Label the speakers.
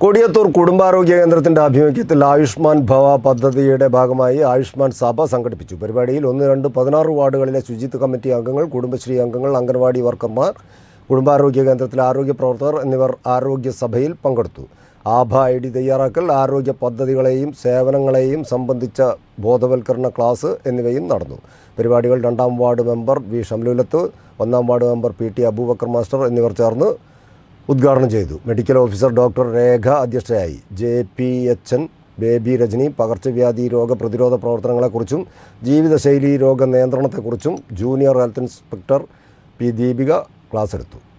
Speaker 1: കൊടിയത്തൂർ കുടുംബാരോഗ്യ കേന്ദ്രത്തിന്റെ ആഭിമുഖ്യത്തിൽ ആയുഷ്മാൻ ഭവ പദ്ധതിയുടെ ഭാഗമായി ആയുഷ്മാൻ സഭ സംഘടിപ്പിച്ചു പരിപാടിയിൽ ഒന്ന് രണ്ട് പതിനാറ് വാർഡുകളിലെ ശുചിത്വ കമ്മിറ്റി അംഗങ്ങൾ കുടുംബശ്രീ അംഗങ്ങൾ അംഗൻവാടി വർക്കർമാർ കുടുംബാരോഗ്യ കേന്ദ്രത്തിലെ ആരോഗ്യ പ്രവർത്തകർ എന്നിവർ ആരോഗ്യ സഭയിൽ പങ്കെടുത്തു ആഭ ഐ ഡി തയ്യാറാക്കൽ ആരോഗ്യ പദ്ധതികളെയും സേവനങ്ങളെയും സംബന്ധിച്ച ബോധവൽക്കരണ ക്ലാസ് എന്നിവയും നടന്നു പരിപാടികൾ രണ്ടാം വാർഡ് മെമ്പർ വി ഷംലുലത്ത് ഒന്നാം ward member P T Aboobacker master എന്നിവർ ചേർന്ന് ഉദ്ഘാടനം ചെയ്തു മെഡിക്കൽ ഓഫീസർ ഡോക്ടർ രേഖ അധ്യക്ഷയായി J P H N Baby Rajani പകർച്ചവ്യാധി രോഗ പ്രതിരോധ പ്രവർത്തനങ്ങളെക്കുറിച്ചും ജീവിതശൈലി രോഗ നിയന്ത്രണത്തെക്കുറിച്ചും junior health inspector P Deepika class എടുത്തു